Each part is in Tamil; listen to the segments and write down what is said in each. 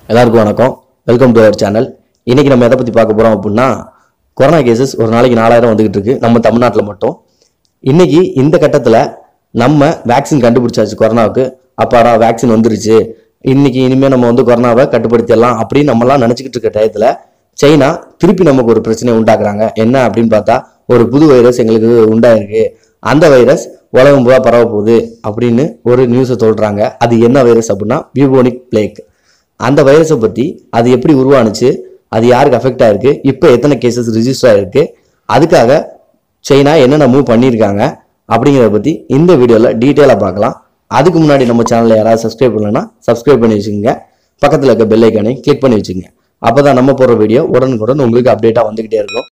எல்லாருக்கும் வணக்கம் வெல்கம் டு அவர் சேனல் இன்னைக்கு நம்ம எதை பற்றி பார்க்க போகிறோம் அப்படின்னா கொரோனா கேசஸ் ஒரு நாளைக்கு நாலாயிரம் வந்துகிட்டு இருக்கு நம்ம தமிழ்நாட்டில் மட்டும் இன்னைக்கு இந்த கட்டத்தில் நம்ம வேக்சின் கண்டுபிடிச்சாச்சு கொரோனாவுக்கு அப்பாடா வேக்சின் வந்துருச்சு இன்னைக்கு இனிமேல் நம்ம வந்து கொரோனாவை கட்டுப்படுத்திடலாம் அப்படின்னு நம்மலாம் நினச்சிக்கிட்டு இருக்க டயத்தில் சைனா திருப்பி நமக்கு ஒரு பிரச்சனையை உண்டாக்குறாங்க என்ன அப்படின்னு பார்த்தா ஒரு புது வைரஸ் எங்களுக்கு உண்டாயிருக்கு அந்த வைரஸ் உலகம் பூரா பரவ போகுது அப்படின்னு ஒரு நியூஸை சொல்கிறாங்க அது என்ன வைரஸ் அப்படின்னா பியூபோனிக் பிளேக் அந்த வைரஸை பற்றி அது எப்படி உருவானுச்சு அது யாருக்கு அஃபெக்ட் ஆயிருக்கு இப்போ எத்தனை கேசஸ் ரிஜிஸ்டர் ஆயிருக்கு அதுக்காக சைனா என்னென்ன மூவ் பண்ணியிருக்காங்க அப்படிங்கிறத பற்றி இந்த வீடியோவில் டீட்டெயிலாக பார்க்கலாம் அதுக்கு முன்னாடி நம்ம சேனலில் யாராவது சப்ஸ்கிரைப் பண்ணலன்னா சப்ஸ்கிரைப் பண்ணி வச்சுக்கோங்க பக்கத்தில் இருக்க பெல் ஐக்கானை கிளிக் பண்ணி வச்சுக்கோங்க அப்போ தான் நம்ம போடுற வீடியோ உடனுக்குடன் உங்களுக்கு அப்டேட்டாக வந்துக்கிட்டே இருக்கும்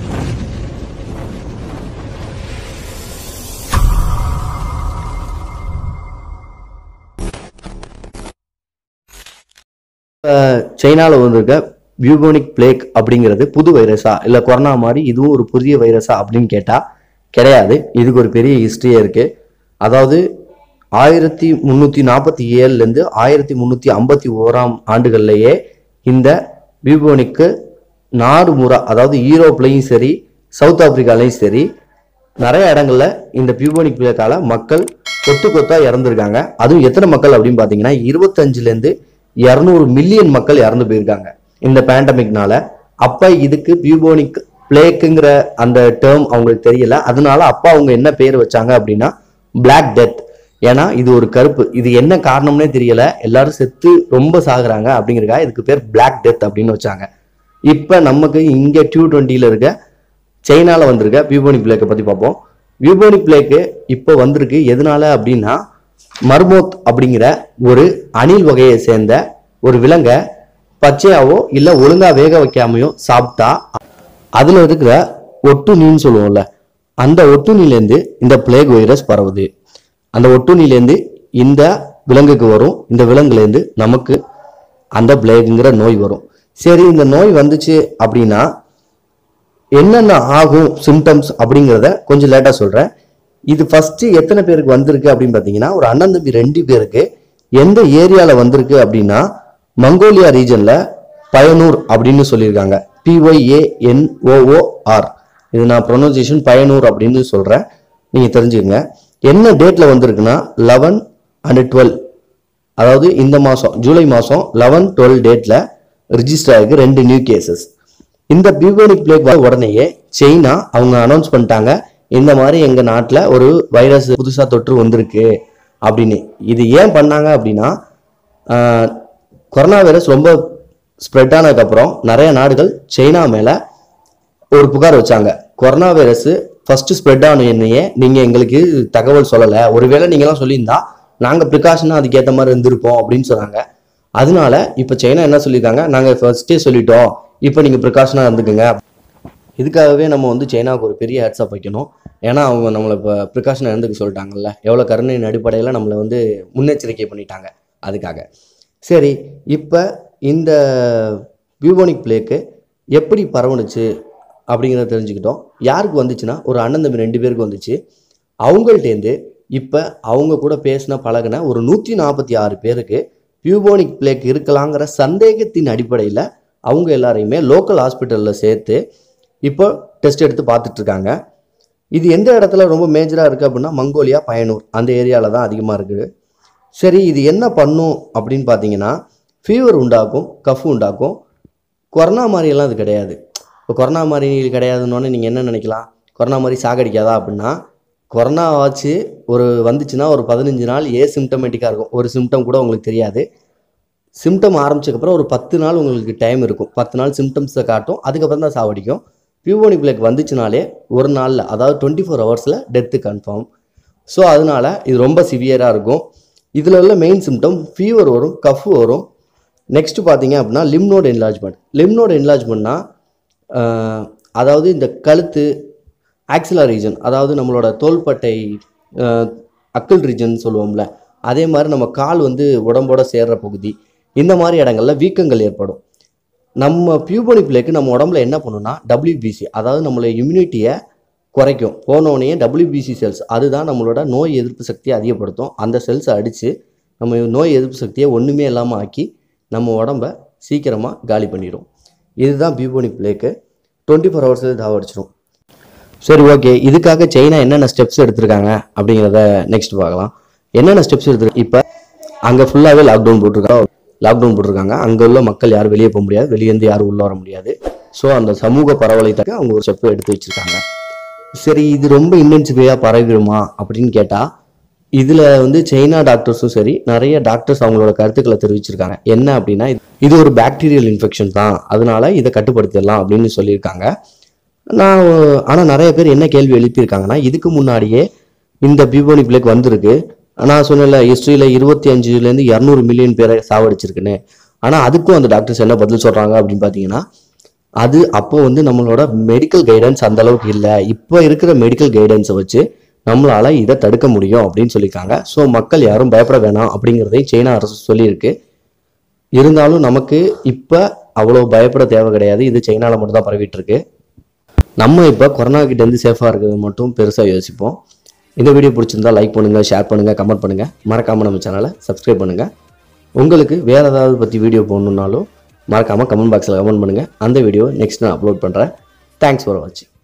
சைனாவில் வந்திருக்க பியூபோனிக் பிளேக் அப்படிங்கிறது புது வைரஸா இல்லை கொரோனா மாதிரி இதுவும் ஒரு புதிய வைரஸா அப்படின்னு கேட்டால் கிடையாது இதுக்கு ஒரு பெரிய ஹிஸ்ட்ரியே இருக்கு அதாவது ஆயிரத்தி முந்நூற்றி நாற்பத்தி ஏழுலேருந்து ஆயிரத்தி முந்நூற்றி ஐம்பத்தி ஓராம் ஆண்டுகள்லேயே இந்த பியூபோனிக்கு நாடு முறா அதாவது யூரோப்லேயும் சரி சவுத் ஆப்பிரிக்காலையும் சரி நிறைய இடங்கள்ல இந்த பியூபோனிக் பிளேக்கால மக்கள் கொத்து கொத்தா இறந்துருக்காங்க அதுவும் எத்தனை மக்கள் அப்படின்னு பார்த்தீங்கன்னா இருபத்தஞ்சுலேருந்து இரநூறு மில்லியன் மக்கள் இறந்து போயிருக்காங்க இந்த பேண்டமிக்னால அப்ப இதுக்கு பியூபோனிக் பிளேக்குங்கிற அந்த டேர்ம் அவங்களுக்கு தெரியல அதனால அப்பா அவங்க என்ன பேர் வச்சாங்க அப்படின்னா Black டெத் ஏன்னா இது ஒரு கருப்பு இது என்ன காரணம்னே தெரியல எல்லாரும் செத்து ரொம்ப சாகுறாங்க அப்படிங்கிறக்காக இதுக்கு பேர் Black டெத் அப்படின்னு வச்சாங்க இப்போ நமக்கு இங்கே டியூ டுவெண்ட்டியில் இருக்க சைனால வந்திருக்க பியூபோனிக் பிளேக்கை பற்றி பார்ப்போம் பியூபோனிக் பிளேக்கு இப்போ வந்திருக்கு எதனால அப்படின்னா மர்மோத் அப்படிங்கிற ஒரு அணில் வகையை சேர்ந்த ஒரு விலங்கை பச்சையாவோ இல்லை ஒழுங்கா வேக வைக்காமையோ சாப்பிட்டா அதில் இருக்கிற ஒட்டுண்ணின்னு சொல்லுவோம்ல அந்த ஒட்டுண்ணிலேருந்து இந்த பிளேக் வைரஸ் பரவுது அந்த ஒட்டுண்ணிலேருந்து இந்த விலங்குக்கு வரும் இந்த விலங்குலேருந்து நமக்கு அந்த பிளேக்குங்கிற நோய் வரும் சரி இந்த நோய் வந்துச்சு அப்படின்னா என்னென்ன ஆகும் சிம்டம்ஸ் அப்படிங்கிறத கொஞ்சம் லேட்டாக சொல்கிறேன் இது ஃபர்ஸ்ட் எத்தனை பேருக்கு வந்திருக்கு அப்படின்னு பார்த்தீங்கன்னா ஒரு அண்ணன் தம்பி ரெண்டு பேருக்கு எந்த ஏரியாவில் வந்திருக்கு அப்படின்னா மங்கோலியா ரீஜனில் பயனூர் அப்படின்னு சொல்லியிருக்காங்க பிஒய்ஏஎன்ஓஓஆர் இது நான் ப்ரொனவுன்சியேஷன் பயனூர் அப்படின்னு சொல்கிறேன் நீங்கள் தெரிஞ்சுக்கங்க என்ன டேட்டில் வந்திருக்குன்னா லெவன் அண்ட் டுவெல் அதாவது இந்த மாதம் ஜூலை மாதம் லெவன் டுவெல் டேட்டில் ரிஜிஸ்டர் ஆயிருக்கு ரெண்டு நியூ கேசஸ் இந்த பியூபோனிக் பிளேக் வந்த உடனேயே சைனா அவங்க அனௌன்ஸ் பண்ணிட்டாங்க இந்த மாதிரி எங்கள் நாட்டில் ஒரு வைரஸ் புதுசாக தொற்று வந்திருக்கு அப்படின்னு இது ஏன் பண்ணாங்க அப்படின்னா ஆஹ், கொரோனா வைரஸ் ரொம்ப ஸ்ப்ரெட் ஆனதுக்கப்புறம் நிறைய நாடுகள் சைனா மேலே ஒரு புகார் வச்சாங்க கொரோனா வைரஸ் ஃபர்ஸ்ட் ஸ்ப்ரெட் ஆன என்னையே நீங்க எங்களுக்கு தகவல் சொல்லலை ஒருவேளை நீங்களாம் சொல்லியிருந்தா நாங்க ப்ரிகாஷனாக அதுக்கேற்ற மாதிரி இருந்திருப்போம் அப்படின்னு சொன்னாங்க அதனால இப்போ சைனா என்ன சொல்லியிருக்காங்க நாங்கள் ஃபர்ஸ்டே சொல்லிட்டோம் இப்போ நீங்க ப்ரிகாஷனாக இருந்துக்குங்க இதுக்காகவே நம்ம வந்து சைனாவுக்கு ஒரு பெரிய ஹேட்ஸ்அப் வைக்கணும் ஏன்னா அவங்க நம்மளை இப்போ ப்ரிகாஷனாக இருந்துக்க சொல்லிட்டாங்கல்ல எவ்வளோ கருணையின் அடிப்படையில் நம்மளை வந்து முன்னெச்சரிக்கை பண்ணிட்டாங்க அதுக்காக சரி இப்போ இந்த பியூபோனிக் பிளேக்கு எப்படி பரவுனுச்சு அப்படிங்கிறத தெரிஞ்சுக்கிட்டோம் யாருக்கு வந்துச்சுன்னா ஒரு அண்ணன் தம்பி ரெண்டு பேருக்கு வந்துச்சு அவங்கள்ட்டேருந்து இப்போ அவங்க கூட பேசின பழகுன ஒரு நூற்றி நாற்பத்தி ஆறு பேருக்கு பியூபோனிக் பிளேக் இருக்கலாங்கிற சந்தேகத்தின் அடிப்படையில் அவங்க எல்லாரையுமே லோக்கல் ஹாஸ்பிட்டலில் சேர்த்து இப்போ டெஸ்ட் எடுத்து பார்த்துட்டு இருக்காங்க இது எந்த இடத்துல ரொம்ப மேஜராக இருக்குது அப்படின்னா மங்கோலியா பயனூர் அந்த ஏரியாவில் தான் அதிகமாக இருக்குது சரி இது என்ன பண்ணும் அப்படின்னு பார்த்தீங்கன்னா ஃபீவர் உண்டாக்கும் கஃப் உண்டாக்கும் கொரோனா மாதிரியெல்லாம் அது கிடையாது இப்போ கொரோனா மாதிரி கிடையாதுன்னு நீங்கள் என்ன நினைக்கலாம் கொரோனா மாதிரி சாகடிக்காதா அப்படின்னா கொரோனா ஆச்சு ஒரு வந்துச்சுன்னா ஒரு பதினஞ்சு நாள் ஏ சிம்டமேட்டிக்காக இருக்கும் ஒரு சிம்டம் கூட உங்களுக்கு தெரியாது சிம்டம் ஆரம்பிச்சதுக்கப்புறம் ஒரு பத்து நாள் உங்களுக்கு டைம் இருக்கும் பத்து நாள் சிம்டம்ஸை காட்டும் அதுக்கப்புறம் தான் சாவடிக்கும் பியூபோனிக் பிளேக் வந்துச்சுனாலே ஒரு நாளில் அதாவது டுவெண்ட்டி ஃபோர் ஹவர்ஸில் டெத்து கன்ஃபார்ம் ஸோ அதனால இது ரொம்ப சிவியராக இருக்கும் இதில் உள்ள மெயின் சிம்டம் ஃபீவர் வரும் கஃப் வரும் நெக்ஸ்ட் பார்த்தீங்க அப்படின்னா லிம்னோட் என்லார்ஜ்மெண்ட் லிம்னோட் என்லார்ஜ்மெண்ட்னா அதாவது இந்த கழுத்து ஆக்சிலா ரீஜன் அதாவது நம்மளோட தோள்பட்டை அஹ், அக்கிள் ரீஜன் சொல்லுவோம்ல அதே மாதிரி நம்ம கால் வந்து உடம்போட சேர்ற பகுதி இந்த மாதிரி இடங்கள்ல வீக்கங்கள் ஏற்படும் நம்ம பியூபோனிக் பிளேக்கு நம்ம உடம்புல என்ன பண்ணுன்னா டபிள்யூபிசி அதாவது நம்மளோட இம்யூனிட்டியை குறைக்கும் போனோடனே டபிள்யூபிசி செல்ஸ் அதுதான் நம்மளோட நோய் எதிர்ப்பு சக்தியை அதிகப்படுத்தும் அந்த செல்ஸை அடித்து நம்ம நோய் எதிர்ப்பு சக்தியை ஒன்றுமே இல்லாமல் ஆக்கி நம்ம உடம்ப சீக்கிரமாக காலி பண்ணிடும் இதுதான் பியூபோனிக் பிளேக்கு டுவெண்ட்டி ஃபோர் ஹவர்ஸில் தாவடிச்சிடும் சரி ஓகே இதுக்காக சைனா என்னென்ன ஸ்டெப்ஸ் எடுத்திருக்காங்க அப்படிங்கிறத நெக்ஸ்ட் பார்க்கலாம் என்னென்ன ஸ்டெப்ஸ் எடுத்து இப்போ அங்கே ஃபுல்லாகவே லாக்டவுன் போட்டிருக்காங்க லாக்டவுன் போட்டிருக்காங்க அங்கே உள்ள மக்கள் யாரும் வெளியே போக முடியாது வெளியேருந்து யாரும் உள்ள வர முடியாது ஸோ அந்த சமூக பரவலை தக்க அவங்க ஒரு ஸ்டெப் எடுத்து வச்சிருக்காங்க சரி இது ரொம்ப இன்டென்சிஃபையாக பரவிடுமா அப்படின்னு கேட்டால் இதில் வந்து சைனா டாக்டர்ஸும் சரி நிறைய டாக்டர்ஸ் அவங்களோட கருத்துக்களை தெரிவிச்சிருக்காங்க என்ன அப்படின்னா இது- இது ஒரு பாக்டீரியல் இன்ஃபெக்ஷன் தான் அதனால இதை கட்டுப்படுத்திடலாம் அப்படின்னு சொல்லியிருக்காங்க நான் ஆனால் நிறைய பேர் என்ன கேள்வி எழுப்பியிருக்காங்கன்னா இதுக்கு முன்னாடியே இந்த பியூபோனிக் பிளேக் வந்திருக்கு நான் சொன்னல ஹிஸ்ட்ரியில் இருபத்தி அஞ்சுலேருந்து இரநூறு மில்லியன் பேரை சாவடிச்சிருக்குன்னு ஆனால் அதுக்கும் அந்த டாக்டர்ஸ் என்ன பதில் சொல்கிறாங்க அப்படின்னு பார்த்தீங்கன்னா அது அப்போ வந்து நம்மளோட மெடிக்கல் கைடன்ஸ் அந்த அளவுக்கு இல்லை இப்போ இருக்கிற மெடிக்கல் கைடன்ஸை வச்சு நம்மளால இதை தடுக்க முடியும் அப்படின்னு சொல்லியிருக்காங்க ஸோ மக்கள் யாரும் பயப்பட வேணாம் அப்படிங்கிறதையும் சைனா அரசு சொல்லியிருக்கு இருந்தாலும் நமக்கு இப்போ அவ்வளோ பயப்பட தேவை கிடையாது இது சைனால மட்டும் தான் பரவிட்டு இருக்கு நம்ம இப்போ கொரோனா கிட்ட இருந்து சேஃபாக இருக்கிறது மட்டும் பெருசாக யோசிப்போம் இந்த வீடியோ பிடிச்சிருந்தா லைக் பண்ணுங்கள் ஷேர் பண்ணுங்கள் கமெண்ட் பண்ணுங்கள் மறக்காமல் நம்ம சேனலை சப்ஸ்கிரைப் பண்ணுங்கள் உங்களுக்கு வேறு ஏதாவது பற்றி வீடியோ போடணுன்னாலும் மறக்காமல் கமெண்ட் பாக்ஸில் கமெண்ட் பண்ணுங்கள் அந்த வீடியோ நெக்ஸ்ட் நான் அப்லோட் பண்ணுறேன் தேங்க்ஸ் ஃபார் வாட்சிங்